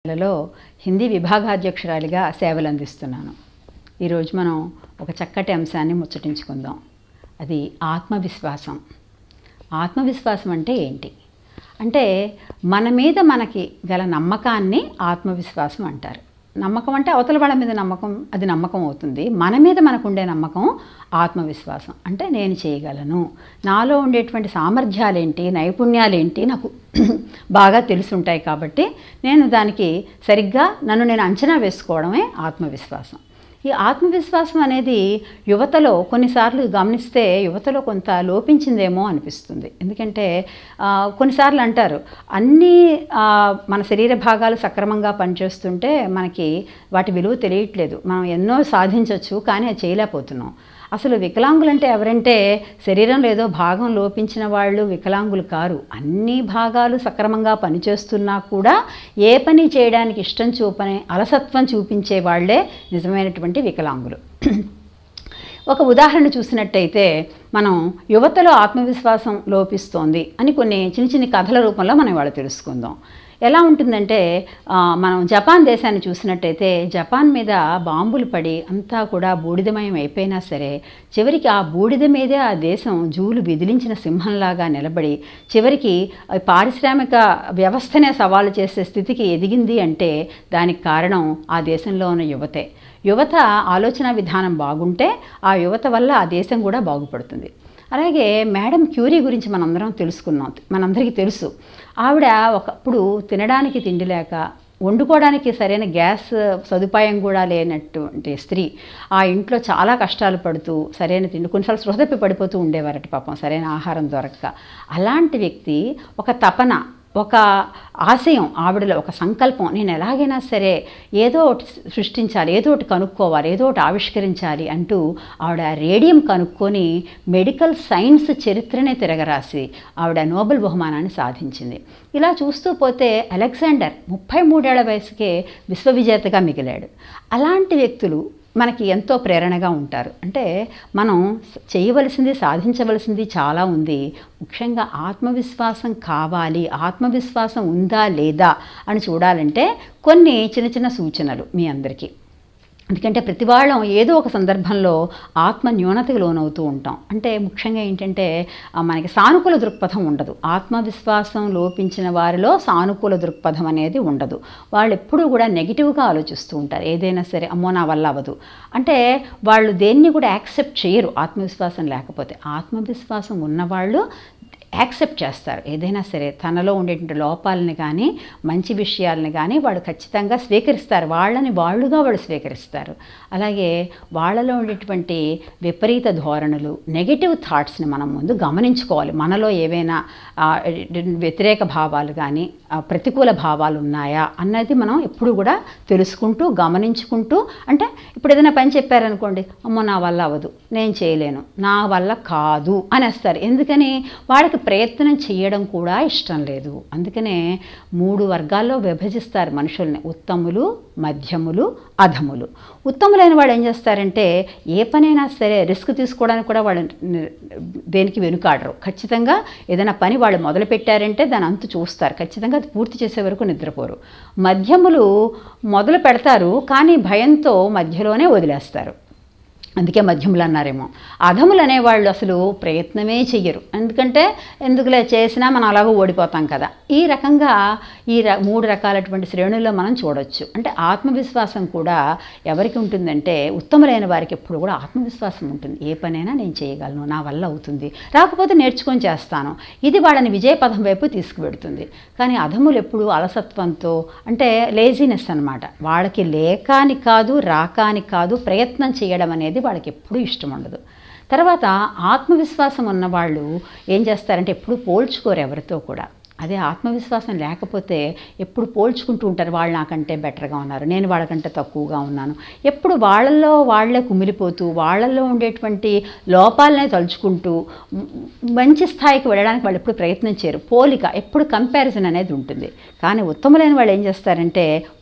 లలో హిందీ విభాగాధ్యక్షురాలిగా సేవలు అందిస్తున్నాను ఈరోజు మనం ఒక చక్కటి అంశాన్ని ముచ్చటించుకుందాం అది ఆత్మవిశ్వాసం ఆత్మవిశ్వాసం అంటే ఏంటి అంటే మన మీద మనకి గల నమ్మకాన్ని ఆత్మవిశ్వాసం అంటారు నమ్మకం అంటే అవతల వాళ్ళ మీద నమ్మకం అది నమ్మకం అవుతుంది మన మీద మనకు ఉండే నమ్మకం ఆత్మవిశ్వాసం అంటే నేను చేయగలను నాలో ఉండేటువంటి సామర్థ్యాలేంటి నైపుణ్యాలేంటి నాకు బాగా తెలుసుంటాయి కాబట్టి నేను దానికి సరిగ్గా నన్ను నేను అంచనా వేసుకోవడమే ఆత్మవిశ్వాసం ఈ ఆత్మవిశ్వాసం అనేది యువతలో కొన్నిసార్లు గమనిస్తే యువతలో కొంత లోపించిందేమో అనిపిస్తుంది ఎందుకంటే ఆ, కొన్నిసార్లు అంటారు అన్ని ఆ, మన శరీర భాగాలు సక్రమంగా పనిచేస్తుంటే మనకి వాటి విలువ తెలియట్లేదు మనం ఎన్నో సాధించవచ్చు కానీ అది చేయలేకపోతున్నాం అసలు వికలాంగులు అంటే ఎవరంటే శరీరంలో ఏదో భాగం లోపించిన వాళ్ళు వికలాంగులు కారు అన్ని భాగాలు సక్రమంగా పనిచేస్తున్నా కూడా ఏ పని చేయడానికి ఇష్టం చూపని అలసత్వం చూపించే వాళ్ళే నిజమైనటువంటి వికలాంగులు ఒక ఉదాహరణ చూసినట్టయితే మనం యువతలో ఆత్మవిశ్వాసం లోపిస్తోంది అని కొన్ని చిన్న చిన్న కథల రూపంలో మనం ఇవాళ తెలుసుకుందాం ఎలా ఉంటుందంటే ఆ, మనం జపాన్ దేశాన్ని చూసినట్టయితే జపాన్ మీద బాంబులు పడి అంతా కూడా బూడిదమయం అయిపోయినా సరే చివరికి ఆ బూడిద మీదే ఆ దేశం జూలు విదిలించిన సింహంలాగా నిలబడి చివరికి ఆ పారిశ్రామిక వ్యవస్థనే సవాలు చేసే స్థితికి ఎదిగింది అంటే దానికి కారణం ఆ దేశంలో ఉన్న యువతే యువత ఆలోచన విధానం బాగుంటే ఆ యువత వల్ల ఆ దేశం కూడా బాగుపడుతుంది అలాగే మేడం క్యూరీ గురించి మనందరం తెలుసుకున్నాం మనందరికీ తెలుసు ఆవిడ ఒకప్పుడు తినడానికి తిండి లేక వండుకోవడానికి సరైన గ్యాస్ సదుపాయం కూడా లేనటువంటి స్త్రీ ఆ ఇంట్లో చాలా కష్టాలు పడుతూ సరైన తిండి కొన్నిసార్లు సృహదప్పి పడిపోతూ ఉండేవారట పాపం సరైన ఆహారం దొరక్క అలాంటి వ్యక్తి ఒక తపన ఒక ఆశయం ఆవిడలో ఒక సంకల్పం నేను ఎలాగైనా సరే ఏదో ఒకటి సృష్టించాలి ఏదో ఒకటి కనుక్కోవాలి ఏదో ఒకటి ఆవిష్కరించాలి అంటూ ఆవిడ రేడియం కనుక్కొని మెడికల్ సైన్స్ చరిత్రనే తిరగరాసి ఆవిడ నోబెల్ బహుమానాన్ని సాధించింది ఇలా చూస్తూ పోతే అలెగ్జాండర్ ముప్పై మూడేళ్ల వయసుకే విశ్వవిజేతగా మిగిలాడు అలాంటి వ్యక్తులు మనకి ఎంతో ప్రేరణగా ఉంటారు అంటే మనం చేయవలసింది సాధించవలసింది చాలా ఉంది ముఖ్యంగా ఆత్మవిశ్వాసం కావాలి ఆత్మవిశ్వాసం ఉందా లేదా అని చూడాలంటే కొన్ని చిన్న చిన్న సూచనలు మీ అందరికీ ఎందుకంటే ప్రతి వాళ్ళం ఏదో ఒక సందర్భంలో ఆత్మ న్యూనతకు లోనవుతూ ఉంటాం అంటే ముఖ్యంగా ఏంటంటే ఆ, మనకి సానుకూల దృక్పథం ఉండదు ఆత్మవిశ్వాసం లోపించిన వారిలో సానుకూల దృక్పథం అనేది ఉండదు వాళ్ళు ఎప్పుడూ కూడా నెగిటివ్గా ఆలోచిస్తూ ఉంటారు ఏదైనా సరే అమ్మో నా వల్ల అవ్వదు అంటే వాళ్ళు దేన్ని కూడా యాక్సెప్ట్ చేయరు ఆత్మవిశ్వాసం లేకపోతే ఆత్మవిశ్వాసం ఉన్నవాళ్ళు యాక్సెప్ట్ చేస్తారు ఏదైనా సరే తనలో ఉండేటువంటి లోపాలని కానీ మంచి విషయాలని కానీ వాళ్ళు ఖచ్చితంగా స్వీకరిస్తారు వాళ్ళని వాళ్ళుగా వాళ్ళు స్వీకరిస్తారు అలాగే వాళ్ళలో ఉండేటువంటి విపరీత ధోరణులు నెగిటివ్ థాట్స్ని మనం ముందు గమనించుకోవాలి మనలో ఏవైనా ఆ, వ్యతిరేక భావాలు కానీ ఆ, ప్రతికూల భావాలు ఉన్నాయా అన్నది మనం ఎప్పుడు కూడా తెలుసుకుంటూ గమనించుకుంటూ అంటే ఇప్పుడు ఏదైనా పని చెప్పారనుకోండి అమ్మో నా వల్ల అవ్వదు నేను చేయలేను నా వల్ల కాదు అనేస్తారు ఎందుకని వాళ్ళకి ప్రయత్నం చేయడం కూడా ఇష్టం లేదు అందుకనే మూడు వర్గాల్లో విభజిస్తారు మనుషుల్ని ఉత్తములు మధ్యములు అధములు ఉత్తములైన వాళ్ళు ఏం చేస్తారంటే ఏ పనైనా సరే రిస్క్ తీసుకోవడానికి కూడా వాళ్ళు ని- దేనికి వెనుకాడరు ఖచ్చితంగా ఏదైనా పని వాళ్ళు మొదలు పెట్టారంటే దాని అంతు చూస్తారు ఖచ్చితంగా అది పూర్తి చేసే వరకు నిద్రపోరు మధ్యములు మొదలు పెడతారు కానీ భయంతో మధ్యలోనే వదిలేస్తారు అందుకే మధ్యములు అన్నారేమో అధములు అనేవాళ్ళు అసలు ప్రయత్నమే చెయ్యరు ఎందుకంటే ఎందుకులే చేసినా మనం అలాగో ఓడిపోతాం కదా ఈ రకంగా ఈ ర మూడు రకాలటువంటి శ్రేణుల్లో మనం చూడొచ్చు అంటే ఆత్మవిశ్వాసం కూడా ఎవరికి ఉంటుందంటే ఉత్తములైన వారికి ఎప్పుడు కూడా ఆత్మవిశ్వాసం ఉంటుంది ఏ పనైనా నేను చేయగలను నా వల్ల అవుతుంది రాకపోతే నేర్చుకొని చేస్తాను ఇది వాళ్ళని విజయపథం వైపు తీసుకువెడుతుంది కానీ అధములు ఎప్పుడు అలసత్వంతో అంటే లేజినెస్ అన్నమాట వాళ్ళకి లేక అని కాదు రాక అని కాదు ప్రయత్నం చేయడం అనేది వాళ్ళకి ఎప్పుడూ ఇష్టం ఉండదు తర్వాత ఆత్మవిశ్వాసం ఉన్నవాళ్ళు ఏం చేస్తారంటే ఎప్పుడు పోల్చుకోరు ఎవరితో కూడా అదే ఆత్మవిశ్వాసం లేకపోతే ఎప్పుడు పోల్చుకుంటూ ఉంటారు వాళ్ళు నాకంటే బెటర్గా ఉన్నారు నేను వాళ్ళకంటే తక్కువగా ఉన్నాను ఎప్పుడు వాళ్ళల్లో వాళ్ళే కుమిలిపోతూ వాళ్ళల్లో ఉండేటువంటి లోపాలనే తలుచుకుంటూ మ్, మంచి స్థాయికి వెళ్ళడానికి వాళ్ళు ఎప్పుడు ప్రయత్నం చేయరు పోలిక ఎప్పుడు కంపారిజన్ అనేది ఉంటుంది కానీ ఉత్తములైన వాళ్ళు ఏం చేస్తారంటే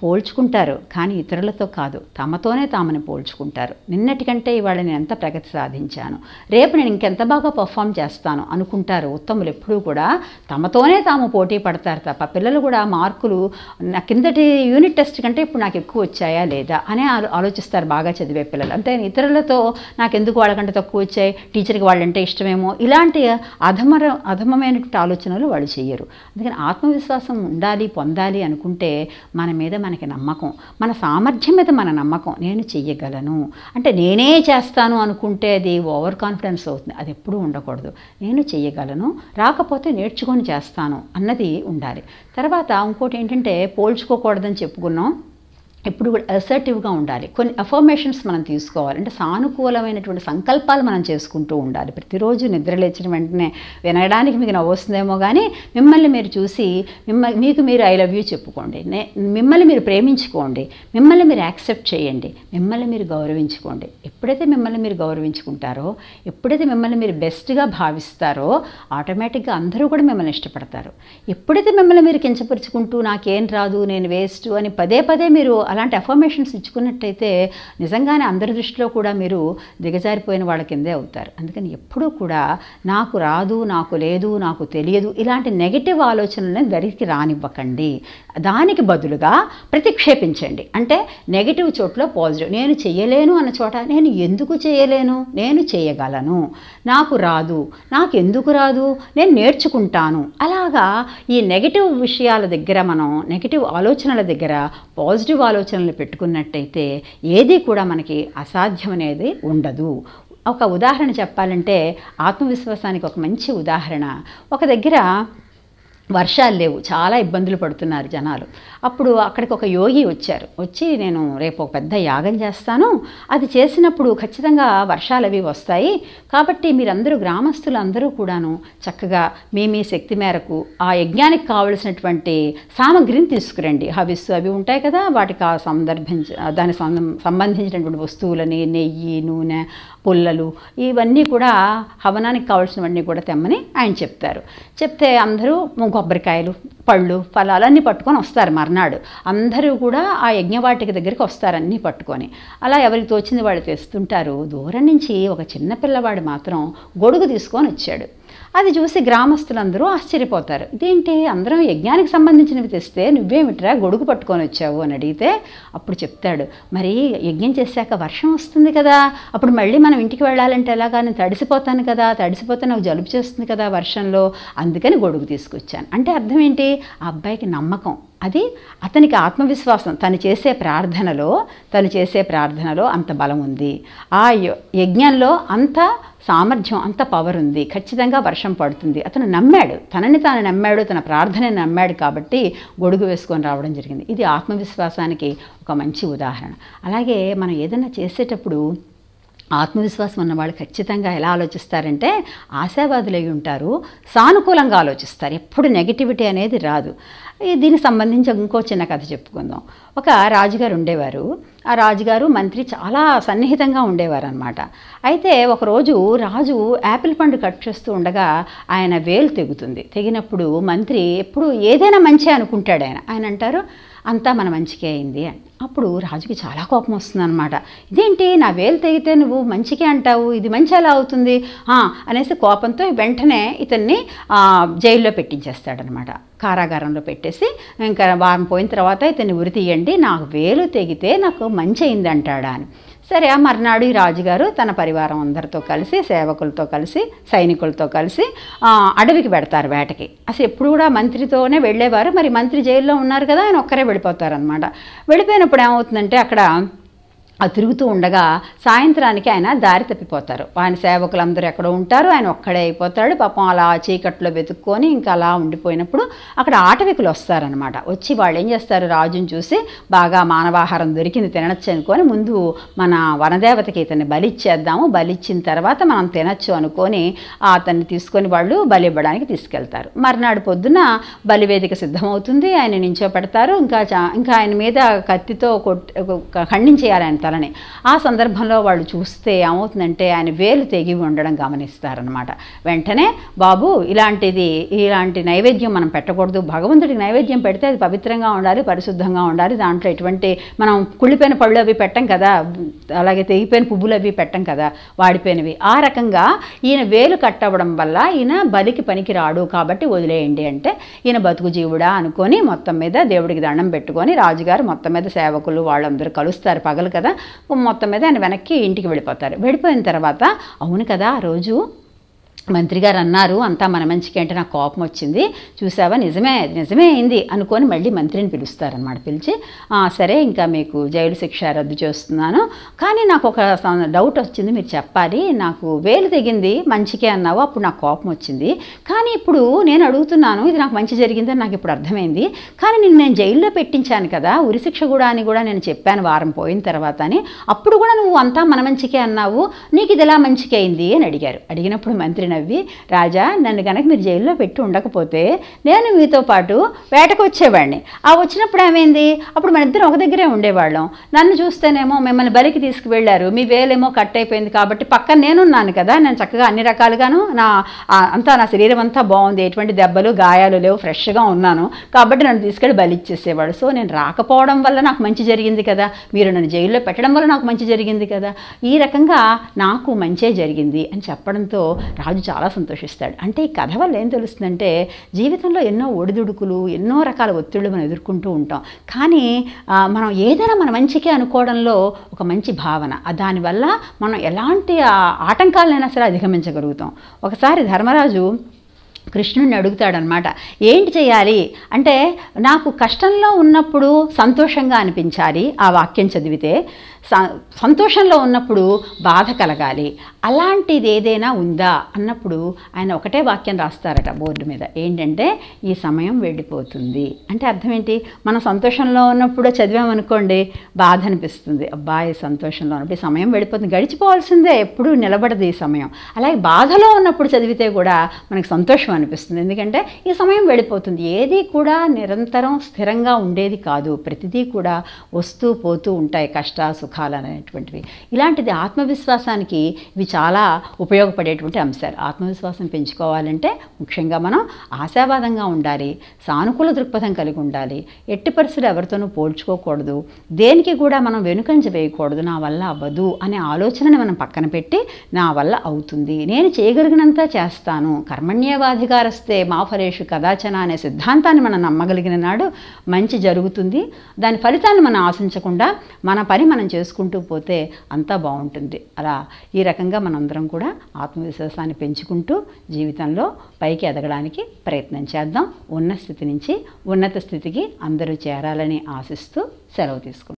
పోల్చుకుంటారు కానీ ఇతరులతో కాదు తమతోనే తామని పోల్చుకుంటారు నిన్నటికంటే ఇవాళ నేను ఎంత ప్రగతి సాధించాను రేపు నేను ఇంకెంత బాగా పర్ఫామ్ చేస్తాను అనుకుంటారు ఉత్తములు ఎప్పుడూ కూడా తమతోనే తాము పోటీ పడతారు తప్ప పిల్లలు కూడా మార్కులు నా కిందటి యూనిట్ టెస్ట్ కంటే ఇప్పుడు నాకు ఎక్కువ వచ్చాయా లేదా అనే ఆలో- ఆలోచిస్తారు బాగా చదివే పిల్లలు అంతే ఇతరులతో నాకు ఎందుకు వాళ్ళకంటే తక్కువ వచ్చాయి టీచర్కి వాళ్ళంటే ఇష్టమేమో ఇలాంటి అధమర అధమమైనటువంటి ఆలోచనలు వాళ్ళు చేయరు అందుకని ఆత్మవిశ్వాసం ఉండాలి పొందాలి అనుకుంటే మన మీద మనకి నమ్మకం మన సామర్థ్యం మీద మన నమ్మకం నేను చెయ్యగలను అంటే నేనే చేస్తాను అనుకుంటే అది ఓవర్ కాన్ఫిడెన్స్ అవుతుంది అది ఎప్పుడూ ఉండకూడదు నేను చెయ్యగలను రాకపోతే నేర్చుకొని చేస్తాను అన్నది ఉండాలి తర్వాత ఇంకోటి ఏంటంటే పోల్చుకోకూడదని చెప్పుకున్నాం ఎప్పుడు కూడా అసర్టివ్గా ఉండాలి కొన్ని అఫర్మేషన్స్ మనం తీసుకోవాలి అంటే సానుకూలమైనటువంటి సంకల్పాలు మనం చేసుకుంటూ ఉండాలి ప్రతిరోజు నిద్ర లేచిన వెంటనే వినడానికి మీకు నవ్వొస్తుందేమో కానీ మిమ్మల్ని మీరు చూసి మిమ్మ మీకు మీరు ఐ లవ్ యూ చెప్పుకోండి నే మిమ్మల్ని మీరు ప్రేమించుకోండి మిమ్మల్ని మీరు యాక్సెప్ట్ చేయండి మిమ్మల్ని మీరు గౌరవించుకోండి ఎప్పుడైతే మిమ్మల్ని మీరు గౌరవించుకుంటారో ఎప్పుడైతే మిమ్మల్ని మీరు బెస్ట్గా భావిస్తారో ఆటోమేటిక్గా అందరూ కూడా మిమ్మల్ని ఇష్టపడతారు ఎప్పుడైతే మిమ్మల్ని మీరు కించపరుచుకుంటూ నాకేం రాదు నేను వేస్ట్ అని పదే పదే మీరు అలాంటి అఫర్మేషన్స్ ఇచ్చుకున్నట్టయితే నిజంగానే అందరి దృష్టిలో కూడా మీరు దిగజారిపోయిన వాళ్ళ కిందే అవుతారు అందుకని ఎప్పుడూ కూడా నాకు రాదు నాకు లేదు నాకు తెలియదు ఇలాంటి నెగిటివ్ ఆలోచనలను దరికి రానివ్వకండి దానికి బదులుగా ప్రతిక్షేపించండి అంటే నెగిటివ్ చోట్ల పాజిటివ్ నేను చేయలేను అన్న చోట నేను ఎందుకు చేయలేను నేను చేయగలను నాకు రాదు నాకు ఎందుకు రాదు నేను నేర్చుకుంటాను అలాగా ఈ నెగిటివ్ విషయాల దగ్గర మనం నెగిటివ్ ఆలోచనల దగ్గర పాజిటివ్ ఆలోచనలు పెట్టుకున్నట్టయితే ఏది కూడా మనకి అసాధ్యం అనేది ఉండదు ఒక ఉదాహరణ చెప్పాలంటే ఆత్మవిశ్వాసానికి ఒక మంచి ఉదాహరణ ఒక దగ్గర వర్షాలు లేవు చాలా ఇబ్బందులు పడుతున్నారు జనాలు అప్పుడు అక్కడికి ఒక యోగి వచ్చారు వచ్చి నేను రేపు ఒక పెద్ద యాగం చేస్తాను అది చేసినప్పుడు ఖచ్చితంగా వర్షాలు అవి వస్తాయి కాబట్టి మీరందరూ గ్రామస్తులు అందరూ కూడాను చక్కగా మీ మీ శక్తి మేరకు ఆ యజ్ఞానికి కావలసినటువంటి సామగ్రిని తీసుకురండి హవిస్సు అవి ఉంటాయి కదా వాటికి ఆ సందర్భించ దానికి సంబం- సంబంధించినటువంటి వస్తువులని నెయ్యి నూనె పుల్లలు ఇవన్నీ కూడా హవనానికి కావాల్సినవన్నీ కూడా తెమ్మని ఆయన చెప్తారు చెప్తే అందరూ కొబ్బరికాయలు పళ్ళు ఫలాలు అన్నీ పట్టుకొని వస్తారు మర్నాడు అందరూ కూడా ఆ యజ్ఞవాటిక దగ్గరికి వస్తారు అన్నీ పట్టుకొని అలా ఎవరికి తోచింది వాళ్ళు తెస్తుంటారు దూరం నుంచి ఒక చిన్న పిల్లవాడు మాత్రం గొడుగు తీసుకొని వచ్చాడు అది చూసి గ్రామస్తులందరూ ఆశ్చర్యపోతారు ఇదేంటి అందరం యజ్ఞానికి సంబంధించినవి తెస్తే నువ్వేమిట్రా గొడుగు పట్టుకొని వచ్చావు అని అడిగితే అప్పుడు చెప్తాడు మరి యజ్ఞం చేశాక వర్షం వస్తుంది కదా అప్పుడు మళ్ళీ మనం ఇంటికి వెళ్ళాలంటే ఎలాగా నేను తడిసిపోతాను కదా తడిసిపోతే నాకు జలుబు చేస్తుంది కదా వర్షంలో అందుకని గొడుగు తీసుకొచ్చాను అంటే అర్థం ఏంటి ఆ అబ్బాయికి నమ్మకం అది అతనికి ఆత్మవిశ్వాసం తను చేసే ప్రార్థనలో తను చేసే ప్రార్థనలో అంత బలం ఉంది ఆ య- యజ్ఞంలో అంత సామర్థ్యం అంత పవర్ ఉంది ఖచ్చితంగా వర్షం పడుతుంది అతను నమ్మాడు తనని తాను నమ్మాడు తన ప్రార్థనని నమ్మాడు కాబట్టి గొడుగు వేసుకొని రావడం జరిగింది ఇది ఆత్మవిశ్వాసానికి ఒక మంచి ఉదాహరణ అలాగే మనం ఏదైనా చేసేటప్పుడు ఆత్మవిశ్వాసం ఉన్న వాళ్ళు ఖచ్చితంగా ఎలా ఆలోచిస్తారంటే ఆశావాదులై ఉంటారు సానుకూలంగా ఆలోచిస్తారు ఎప్పుడు నెగిటివిటీ అనేది రాదు ఈ దీనికి సంబంధించి ఇంకో చిన్న కథ చెప్పుకుందాం ఒక రాజుగారు ఉండేవారు ఆ రాజుగారు మంత్రి చాలా సన్నిహితంగా ఉండేవారు అనమాట అయితే ఒకరోజు రాజు యాపిల్ పండు కట్ చేస్తూ ఉండగా ఆయన వేలు తెగుతుంది తెగినప్పుడు మంత్రి ఎప్పుడు ఏదైనా మంచి అనుకుంటాడు ఆయన ఆయన అంటారు అంతా మన మంచికే అయింది అని అప్పుడు రాజుకి చాలా కోపం వస్తుంది అనమాట ఇదేంటి నా వేలు తెగితే నువ్వు మంచికే అంటావు ఇది మంచి ఎలా అవుతుంది "ఆ," అనేసి కోపంతో వెంటనే ఇతన్ని ఆ, జైల్లో పెట్టించేస్తాడనమాట కారాగారంలో పెట్టేసి ఇంకా వారం పోయిన తర్వాత ఇతన్ని ఉరి తీయండి నాకు వేలు తెగితే నాకు మంచి అయింది అంటాడా అని సరే ఆ మర్నాడు ఈ రాజుగారు తన పరివారం అందరితో కలిసి సేవకులతో కలిసి సైనికులతో కలిసి ఆ, అడవికి పెడతారు వేటకి అసలు ఎప్పుడు కూడా మంత్రితోనే వెళ్ళేవారు మరి మంత్రి జైల్లో ఉన్నారు కదా ఆయన ఒక్కరే వెళ్ళిపోతారనమాట వెళ్ళిపోయినప్పుడు ఏమవుతుందంటే అక్కడ ఆ తిరుగుతూ ఉండగా సాయంత్రానికి ఆయన దారి తప్పిపోతారు ఆయన సేవకులందరూ ఎక్కడో ఉంటారు ఆయన ఒక్కడే అయిపోతాడు పాపం అలా చీకట్లో వెతుక్కొని ఇంకా అలా ఉండిపోయినప్పుడు అక్కడ ఆటవికులు వస్తారనమాట వచ్చి వాళ్ళు ఏం చేస్తారు రాజుని చూసి బాగా మానవాహారం దొరికింది తినచ్చు అనుకొని ముందు మన వనదేవతకి ఇతన్ని బలిచ్చేద్దాము బలిచ్చిన తర్వాత మనం తినచ్చు అనుకొని ఆ అతన్ని తీసుకొని వాళ్ళు బలి ఇవ్వడానికి తీసుకెళ్తారు మర్నాడు పొద్దున బలివేదిక సిద్ధమవుతుంది ఆయన నించో పెడతారు ఇంకా చా- ఇంకా ఆయన మీద కత్తితో కొట్ ఖండించేయాలి ఆయన తల ఉంచాలని ఆ సందర్భంలో వాళ్ళు చూస్తే ఏమవుతుందంటే ఆయన వేలు తెగి ఉండడం గమనిస్తారనమాట వెంటనే బాబు ఇలాంటిది ఇలాంటి నైవేద్యం మనం పెట్టకూడదు భగవంతుడికి నైవేద్యం పెడితే అది పవిత్రంగా ఉండాలి పరిశుద్ధంగా ఉండాలి దాంట్లో ఎటువంటి మనం కుళ్ళిపోయిన పళ్ళు అవి పెట్టం కదా అలాగే తెగిపోయిన పువ్వులు అవి పెట్టం కదా వాడిపోయినవి ఆ రకంగా ఈయన వేలు కట్టవడం వల్ల ఈయన బలికి పనికి రాడు కాబట్టి వదిలేయండి అంటే ఈయన బతుకు జీవుడా అనుకొని మొత్తం మీద దేవుడికి దండం పెట్టుకొని రాజుగారు మొత్తం మీద సేవకులు వాళ్ళందరూ కలుస్తారు పగలు కదా మొత్తం మీద ఆయన వెనక్కి ఇంటికి వెళ్ళిపోతారు వెళ్ళిపోయిన తర్వాత అవును కదా ఆ రోజు మంత్రి గారు అన్నారు అంతా మన మంచికి అంటే నాకు కోపం వచ్చింది చూసావా నిజమే నిజమే అయింది అనుకొని మళ్ళీ మంత్రిని పిలుస్తారనమాట పిలిచి "ఆ, సరే ఇంకా మీకు జైలు శిక్ష రద్దు చేస్తున్నాను కానీ నాకు ఒక స- డౌట్ వచ్చింది మీరు చెప్పాలి నాకు వేలు తెగింది మంచికే అన్నావు అప్పుడు నాకు కోపం వచ్చింది కానీ ఇప్పుడు నేను అడుగుతున్నాను ఇది నాకు మంచి జరిగిందని నాకు ఇప్పుడు అర్థమైంది కానీ నేను నేను జైల్లో పెట్టించాను కదా ఉరిశిక్ష కూడా అని కూడా నేను చెప్పాను వారం పోయిన తర్వాత అని అప్పుడు కూడా నువ్వు అంతా మన మంచికే అన్నావు నీకు ఇది ఎలా మంచికే అయింది అని అడిగారు అడిగినప్పుడు మంత్రి నవ్వి రాజా నన్ను కనుక మీరు జైల్లో పెట్టి ఉండకపోతే నేను మీతో పాటు వేటకు వచ్చేవాడిని ఆ వచ్చినప్పుడు ఏమైంది అప్పుడు మన ఇద్దరం ఒక దగ్గరే ఉండేవాళ్ళం నన్ను చూస్తేనేమో మిమ్మల్ని బలికి తీసుకువెళ్ళారు మీ వేలేమో కట్ అయిపోయింది కాబట్టి పక్కన నేనున్నాను కదా నేను చక్కగా అన్ని రకాలుగాను నా ఆ, అంతా నా శరీరం అంతా బాగుంది ఎటువంటి దెబ్బలు గాయాలు లేవు ఫ్రెష్గా ఉన్నాను కాబట్టి నన్ను తీసుకెళ్ళి బలి ఇచ్చేసేవాడు సో నేను రాకపోవడం వల్ల నాకు మంచి జరిగింది కదా మీరు నన్ను జైల్లో పెట్టడం వల్ల నాకు మంచి జరిగింది కదా ఈ రకంగా నాకు మంచే జరిగింది అని చెప్పడంతో రాజు చాలా సంతోషిస్తాడు అంటే ఈ కథ వల్ల ఏం తెలుస్తుందంటే జీవితంలో ఎన్నో ఒడిదుడుకులు ఎన్నో రకాల ఒత్తిళ్ళు మనం ఎదుర్కొంటూ ఉంటాం కానీ ఆ, మనం ఏదైనా మన మంచికే అనుకోవడంలో ఒక మంచి భావన ఆ దానివల్ల మనం ఎలాంటి ఆ, ఆటంకాలనైనా సరే అధిగమించగలుగుతాం ఒకసారి ధర్మరాజు కృష్ణుడిని అడుగుతాడనమాట ఏంటి చేయాలి అంటే నాకు కష్టంలో ఉన్నప్పుడు సంతోషంగా అనిపించాలి ఆ వాక్యం చదివితే స- సంతోషంలో ఉన్నప్పుడు బాధ కలగాలి అలాంటిది ఏదైనా ఉందా అన్నప్పుడు ఆయన ఒకటే వాక్యం రాస్తారట బోర్డు మీద ఏంటంటే ఈ సమయం వెళ్ళిపోతుంది అంటే అర్థం ఏంటి మనం సంతోషంలో ఉన్నప్పుడు చదివామనుకోండి బాధ అనిపిస్తుంది అబ్బాయి సంతోషంలో ఉన్నప్పుడు ఈ సమయం వెళ్ళిపోతుంది గడిచిపోవాల్సిందే ఎప్పుడూ నిలబడదు ఈ సమయం అలాగే బాధలో ఉన్నప్పుడు చదివితే కూడా మనకి సంతోషం అనిపిస్తుంది ఎందుకంటే ఈ సమయం వెళ్ళిపోతుంది ఏది కూడా నిరంతరం స్థిరంగా ఉండేది కాదు ప్రతిదీ కూడా వస్తూ పోతూ ఉంటాయి కష్ట సుఖాలు అనేటువంటివి ఇలాంటిది ఆత్మవిశ్వాసానికి ఇవి చాలా ఉపయోగపడేటువంటి అంశాలు ఆత్మవిశ్వాసం పెంచుకోవాలంటే ముఖ్యంగా మనం ఆశావాదంగా ఉండాలి సానుకూల దృక్పథం కలిగి ఉండాలి ఎట్టి పరిస్థితులు ఎవరితోనూ పోల్చుకోకూడదు దేనికి కూడా మనం వెనుకంజ వేయకూడదు నా వల్ల అవ్వదు అనే ఆలోచనని మనం పక్కన పెట్టి నా వల్ల అవుతుంది నేను చేయగలిగినంత చేస్తాను కర్మణ్యవాధికారస్తే మా ఫలేషు కదాచన అనే సిద్ధాంతాన్ని మనం నమ్మగలిగిన నాడు మంచి జరుగుతుంది దాని ఫలితాన్ని మనం ఆశించకుండా మన పని మనం చేసుకుంటూ పోతే అంతా బాగుంటుంది అలా ఈ రకంగా మనందరం కూడా ఆత్మవిశ్వాసాన్ని పెంచుకుంటూ జీవితంలో పైకి ఎదగడానికి ప్రయత్నం చేద్దాం ఉన్న స్థితి నుంచి ఉన్నత స్థితికి అందరూ చేరాలని ఆశిస్తూ సెలవు తీసుకుంటాం